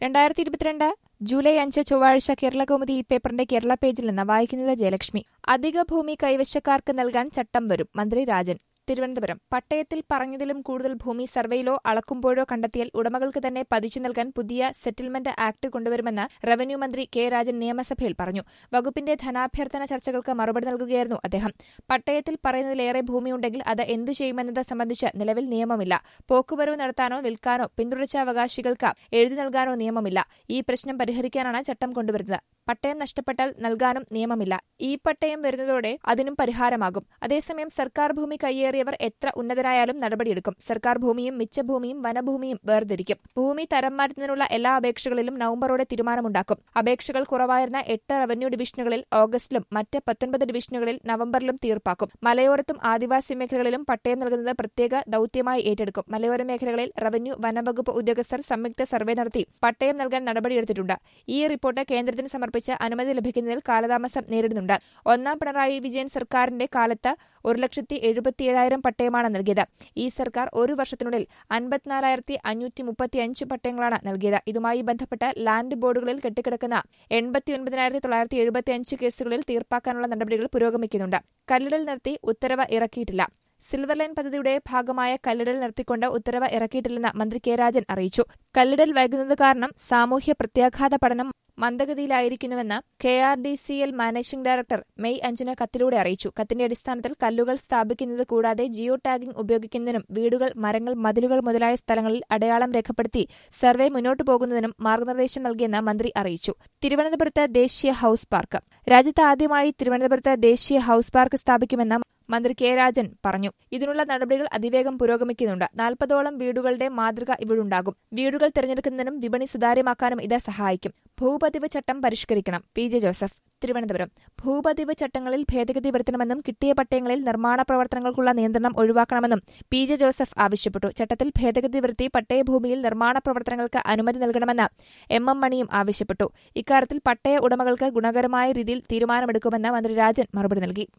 രണ്ടായിരത്തി ഇരുപത്തിരണ്ട് ജൂലൈ അഞ്ച് ചൊവ്വാഴ്ച കേരളകൗമുദി ഈ പേപ്പറിന്റെ കേരള പേജിൽ നിന്ന് വായിക്കുന്നത് ജയലക്ഷ്മി അധിക ഭൂമി കൈവശക്കാർക്ക് നൽകാൻ ചട്ടം വരും മന്ത്രി രാജൻ തിരുവനന്തപുരം പട്ടയത്തിൽ പറഞ്ഞതിലും കൂടുതൽ ഭൂമി സർവേയിലോ അളക്കുമ്പോഴോ കണ്ടെത്തിയാൽ ഉടമകൾക്ക് തന്നെ പതിച്ചു നൽകാൻ പുതിയ സെറ്റിൽമെന്റ് ആക്ട് കൊണ്ടുവരുമെന്ന് റവന്യൂ മന്ത്രി കെ രാജൻ നിയമസഭയിൽ പറഞ്ഞു വകുപ്പിന്റെ ധനാഭ്യർത്ഥന ചർച്ചകൾക്ക് മറുപടി നൽകുകയായിരുന്നു അദ്ദേഹം പട്ടയത്തിൽ പറയുന്നതിലേറെ ഭൂമിയുണ്ടെങ്കിൽ അത് എന്തു ചെയ്യുമെന്നത് സംബന്ധിച്ച് നിലവിൽ നിയമമില്ല പോക്കുവരവ് നടത്താനോ വിൽക്കാനോ പിന്തുടർച്ച അവകാശികൾക്ക് എഴുതി നൽകാനോ നിയമമില്ല ഈ പ്രശ്നം പരിഹരിക്കാനാണ് ചട്ടം കൊണ്ടുവരുന്നത് പട്ടയം നഷ്ടപ്പെട്ടാൽ നൽകാനും നിയമമില്ല ഈ പട്ടയം വരുന്നതോടെ അതിനും പരിഹാരമാകും അതേസമയം സർക്കാർ ഭൂമി കയ്യേറിയവർ എത്ര ഉന്നതരായാലും നടപടിയെടുക്കും സർക്കാർ ഭൂമിയും മിച്ചഭൂമിയും വനഭൂമിയും വേർതിരിക്കും ഭൂമി തരം മാറ്റുന്നതിനുള്ള എല്ലാ അപേക്ഷകളിലും നവംബറോടെ തീരുമാനമുണ്ടാക്കും അപേക്ഷകൾ കുറവായിരുന്ന എട്ട് റവന്യൂ ഡിവിഷനുകളിൽ ഓഗസ്റ്റിലും മറ്റ് പത്തൊൻപത് ഡിവിഷനുകളിൽ നവംബറിലും തീർപ്പാക്കും മലയോരത്തും ആദിവാസി മേഖലകളിലും പട്ടയം നൽകുന്നത് പ്രത്യേക ദൌത്യമായി ഏറ്റെടുക്കും മലയോര മേഖലകളിൽ റവന്യൂ വനംവകുപ്പ് ഉദ്യോഗസ്ഥർ സംയുക്ത സർവേ നടത്തി പട്ടയം നൽകാൻ നടപടിയെടുത്തിട്ടുണ്ട് ഈ റിപ്പോർട്ട് കേന്ദ്രത്തിന് സമർപ്പിച്ച് അനുമതി ലഭിക്കുന്നതിൽ കാലതാമസം നേരിടുന്നുണ്ട് ഒന്നാം പിണറായി വിജയൻ സർക്കാരിന്റെ കാലത്ത് ഒരു ലക്ഷത്തി എഴുപത്തിയേഴായിരം പട്ടയമാണ് നൽകിയത് ഈ സർക്കാർ ഒരു വർഷത്തിനുള്ളിൽ അൻപത്തിനാലായിരത്തി അഞ്ഞൂറ്റി മുപ്പത്തിയഞ്ച് പട്ടയങ്ങളാണ് നൽകിയത് ഇതുമായി ബന്ധപ്പെട്ട് ലാൻഡ് ബോർഡുകളിൽ കെട്ടിക്കിടക്കുന്ന എൺപത്തിയൊൻപതിനായിരത്തി തൊള്ളായിരത്തി എഴുപത്തിയഞ്ച് കേസുകളിൽ തീർപ്പാക്കാനുള്ള നടപടികൾ പുരോഗമിക്കുന്നുണ്ട് കല്ലിടൽ നിർത്തി ഉത്തരവ് ഇറക്കിയിട്ടില്ല സിൽവർ ലൈൻ പദ്ധതിയുടെ ഭാഗമായ കല്ലിടൽ നിർത്തിക്കൊണ്ട് ഉത്തരവ് ഇറക്കിയിട്ടില്ലെന്ന് മന്ത്രി കെ രാജൻ അറിയിച്ചു കല്ലിടൽ വൈകുന്നത് കാരണം സാമൂഹ്യ പ്രത്യാഘാത പഠനം മന്ദഗതിയിലായിരിക്കുന്നുവെന്ന് K R D C L managing director May അഞ്ചിന് കത്തിലൂടെ അറിയിച്ചു കത്തിന്റെ അടിസ്ഥാനത്തിൽ കല്ലുകൾ സ്ഥാപിക്കുന്നത് കൂടാതെ ജിയോ ടാഗിംഗ് ഉപയോഗിക്കുന്നതിനും വീടുകൾ മരങ്ങൾ മതിലുകൾ മുതലായ സ്ഥലങ്ങളിൽ അടയാളം രേഖപ്പെടുത്തി സർവേ മുന്നോട്ടു പോകുന്നതിനും മാർഗനിർദ്ദേശം നൽകിയെന്ന് മന്ത്രി അറിയിച്ചു തിരുവനന്തപുരത്ത് ദേശീയ ഹൌസ് പാർക്ക് രാജ്യത്ത് ആദ്യമായി തിരുവനന്തപുരത്ത് ദേശീയ ഹൌസ് പാർക്ക് സ്ഥാപിക്കുമെന്ന് മന്ത്രി കെ രാജൻ പറഞ്ഞു ഇതിനുള്ള നടപടികൾ അതിവേഗം പുരോഗമിക്കുന്നുണ്ട് നാൽപ്പതോളം വീടുകളുടെ മാതൃക ഇവിടുണ്ടാകും വീടുകൾ തിരഞ്ഞെടുക്കുന്നതിനും വിപണി സുതാര്യമാക്കാനും ഇത് സഹായിക്കും ഭൂപതിവ് ചട്ടം പരിഷ്കരിക്കണം പി ജെ ജോസഫ് തിരുവനന്തപുരം ഭൂപതിവ് ചട്ടങ്ങളിൽ ഭേദഗതി വരുത്തണമെന്നും കിട്ടിയ പട്ടയങ്ങളിൽ നിർമ്മാണ പ്രവർത്തനങ്ങൾക്കുള്ള നിയന്ത്രണം ഒഴിവാക്കണമെന്നും പി ജെ ജോസഫ് ആവശ്യപ്പെട്ടു ചട്ടത്തിൽ ഭേദഗതി വരുത്തി പട്ടയഭൂമിയിൽ നിർമ്മാണ പ്രവർത്തനങ്ങൾക്ക് അനുമതി നൽകണമെന്ന് എം എം മണിയും ആവശ്യപ്പെട്ടു ഇക്കാര്യത്തിൽ പട്ടയ ഉടമകൾക്ക് ഗുണകരമായ രീതിയിൽ തീരുമാനമെടുക്കുമെന്ന് മന്ത്രി രാജൻ മറുപടി നൽകി